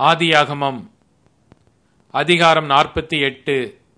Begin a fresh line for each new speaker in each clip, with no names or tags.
ஆதியாகமம் அதிகாரம் நாற்பத்தி எட்டு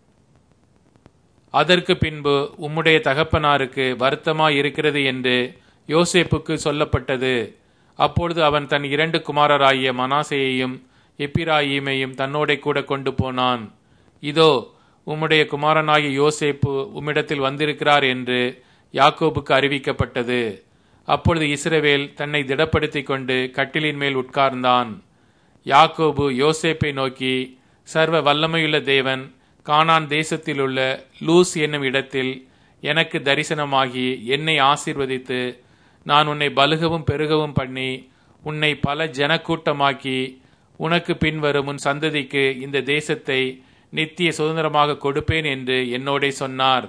அதற்கு பின்பு உம்முடைய தகப்பனாருக்கு வருத்தமாய் இருக்கிறது என்று யோசேப்புக்கு சொல்லப்பட்டது அப்பொழுது அவன் தன் இரண்டு குமாரராகிய மனாசேயையும் எப்பிராயீமையும் தன்னோடே கூட கொண்டு போனான் இதோ உம்முடைய குமாரனாகிய யோசேப்பு உம்மிடத்தில் வந்திருக்கிறார் என்று யாக்கோபுக்கு அறிவிக்கப்பட்டது அப்பொழுது இஸ்ரவேல் தன்னை திடப்படுத்திக் கொண்டு கட்டிலின் மேல் உட்கார்ந்தான் யாக்கோபு யோசேப்பை நோக்கி சர்வ வல்லமையுள்ள தேவன் கானான் தேசத்திலுள்ள லூஸ் என்னும் இடத்தில் எனக்கு தரிசனமாகி என்னை ஆசீர்வதித்து நான் உன்னை பலுகவும் பெருகவும் பண்ணி உன்னை பல ஜனக்கூட்டமாக்கி உனக்கு பின்வரும் உன் சந்ததிக்கு இந்த தேசத்தை நித்திய சுதந்திரமாக கொடுப்பேன் என்று என்னோடே சொன்னார்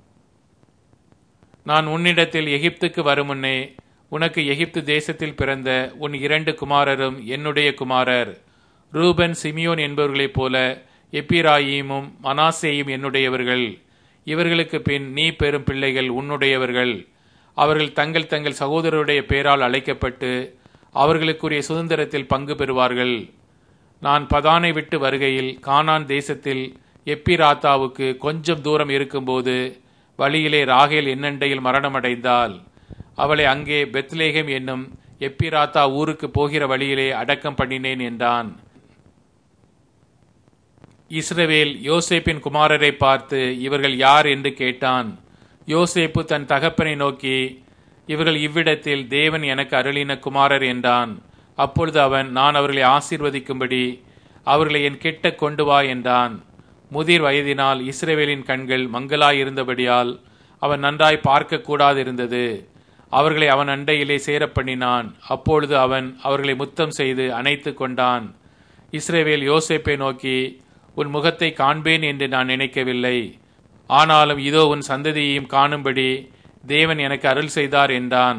நான் உன்னிடத்தில் எகிப்துக்கு வரும் முன்னே உனக்கு எகிப்து தேசத்தில் பிறந்த உன் இரண்டு குமாரரும் என்னுடைய குமாரர் ரூபன் சிமியோன் என்பவர்களைப் போல எப்பிராயீமும் மனாசேயும் என்னுடையவர்கள் இவர்களுக்கு பின் நீ பெறும் பிள்ளைகள் உன்னுடையவர்கள் அவர்கள் தங்கள் தங்கள் சகோதரருடைய பேரால் அழைக்கப்பட்டு அவர்களுக்குரிய சுதந்திரத்தில் பங்கு பெறுவார்கள் நான் பதானை விட்டு வருகையில் கானான் தேசத்தில் எப்பிராத்தாவுக்கு கொஞ்சம் தூரம் இருக்கும்போது வழியிலே ராகேல் என்னண்டையில் மரணமடைந்தால் அவளை அங்கே பெத்லேகம் என்னும் எப்பிராத்தா ஊருக்கு போகிற வழியிலே அடக்கம் பண்ணினேன் என்றான் இஸ்ரவேல் யோசேப்பின் குமாரரை பார்த்து இவர்கள் யார் என்று கேட்டான் யோசேப்பு தன் தகப்பனை நோக்கி இவர்கள் இவ்விடத்தில் தேவன் எனக்கு அருளின குமாரர் என்றான் அப்பொழுது அவன் நான் அவர்களை ஆசீர்வதிக்கும்படி அவர்களை என் கிட்ட கொண்டு வா என்றான் முதிர் வயதினால் இஸ்ரேவேலின் கண்கள் மங்களாயிருந்தபடியால் அவன் நன்றாய் பார்க்க கூடாதிருந்தது அவர்களை அவன் அண்டையிலே சேரப்பண்ணினான் அப்பொழுது அவன் அவர்களை முத்தம் செய்து அணைத்து கொண்டான் இஸ்ரேவேல் யோசேப்பை நோக்கி உன் முகத்தை காண்பேன் என்று நான் நினைக்கவில்லை ஆனாலும் இதோ உன் சந்ததியையும் காணும்படி தேவன் எனக்கு அருள் செய்தார் என்றான்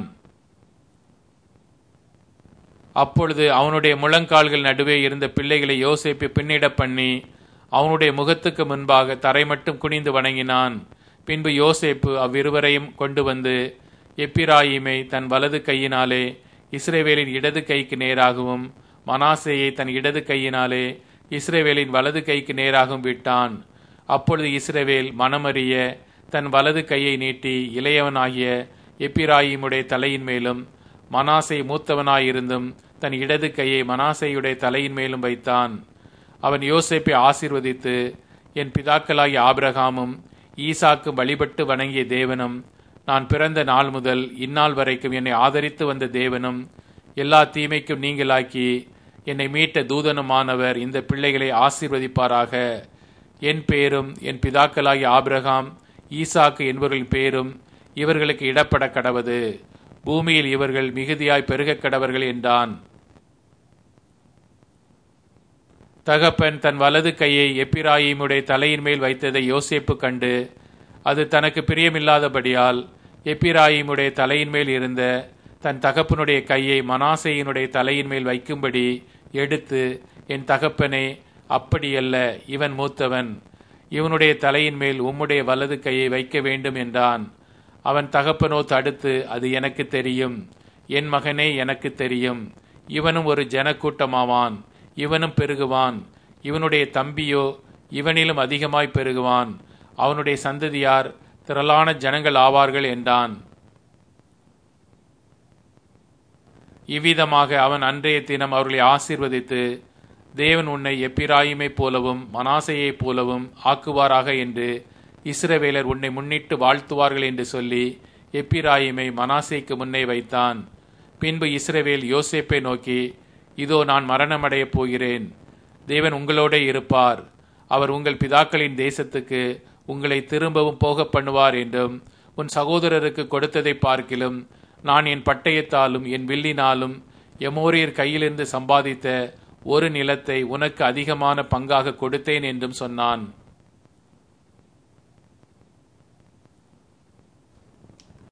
அப்பொழுது அவனுடைய முழங்கால்கள் நடுவே இருந்த பிள்ளைகளை யோசேப்பு பின்னிட பண்ணி அவனுடைய முகத்துக்கு முன்பாக தரை மட்டும் குனிந்து வணங்கினான் பின்பு யோசேப்பு அவ்விருவரையும் கொண்டு வந்து எப்பிராயிமை தன் வலது கையினாலே இஸ்ரேவேலின் இடது கைக்கு நேராகவும் மனாசேயை தன் இடது கையினாலே இஸ்ரேவேலின் வலது கைக்கு நேராகவும் விட்டான் அப்பொழுது இஸ்ரேவேல் மனமறிய தன் வலது கையை நீட்டி இளையவனாகிய எப்பிராயிமுடைய தலையின் மேலும் மனாசை மூத்தவனாயிருந்தும் தன் இடது கையை மனாசையுடைய தலையின் மேலும் வைத்தான் அவன் யோசேப்பை ஆசீர்வதித்து என் பிதாக்களாகிய ஆபிரகாமும் ஈசாக்கும் வழிபட்டு வணங்கிய தேவனும் நான் பிறந்த நாள் முதல் இந்நாள் வரைக்கும் என்னை ஆதரித்து வந்த தேவனும் எல்லா தீமைக்கும் நீங்களாக்கி என்னை மீட்ட தூதனுமானவர் இந்த பிள்ளைகளை ஆசீர்வதிப்பாராக என் பேரும் என் பிதாக்களாகிய ஆபிரகாம் ஈசாக்கு என்பவர்களின் பேரும் இவர்களுக்கு இடப்பட கடவது பூமியில் இவர்கள் மிகுதியாய் பெருகக் கடவர்கள் என்றான் தகப்பன் தன் வலது கையை எப்பிராயிமுடைய தலையின் மேல் வைத்ததை யோசேப்பு கண்டு அது தனக்கு பிரியமில்லாதபடியால் எப்பிராயிமுடைய தலையின் மேல் இருந்த தன் தகப்பனுடைய கையை மனாசையினுடைய தலையின் மேல் வைக்கும்படி எடுத்து என் தகப்பனே அப்படியல்ல இவன் மூத்தவன் இவனுடைய தலையின் மேல் உம்முடைய வலது கையை வைக்க வேண்டும் என்றான் அவன் தகப்பனோ தடுத்து அது எனக்கு தெரியும் என் மகனே எனக்கு தெரியும் இவனும் ஒரு ஜனக்கூட்டமாவான் இவனும் பெருகுவான் இவனுடைய தம்பியோ இவனிலும் அதிகமாய் பெருகுவான் அவனுடைய சந்ததியார் திரளான ஜனங்கள் ஆவார்கள் என்றான் இவ்விதமாக அவன் அன்றைய தினம் அவர்களை ஆசீர்வதித்து தேவன் உன்னை எப்பிராயுமை போலவும் மனாசையைப் போலவும் ஆக்குவாராக என்று இஸ்ரவேலர் உன்னை முன்னிட்டு வாழ்த்துவார்கள் என்று சொல்லி எப்பிராயிமை மனாசைக்கு முன்னே வைத்தான் பின்பு இஸ்ரவேல் யோசேப்பை நோக்கி இதோ நான் மரணமடையப் போகிறேன் தேவன் உங்களோட இருப்பார் அவர் உங்கள் பிதாக்களின் தேசத்துக்கு உங்களை திரும்பவும் போக பண்ணுவார் என்றும் உன் சகோதரருக்கு கொடுத்ததை பார்க்கிலும் நான் என் பட்டயத்தாலும் என் வில்லினாலும் எமோரியர் கையிலிருந்து சம்பாதித்த ஒரு நிலத்தை உனக்கு அதிகமான பங்காக கொடுத்தேன் என்றும் சொன்னான்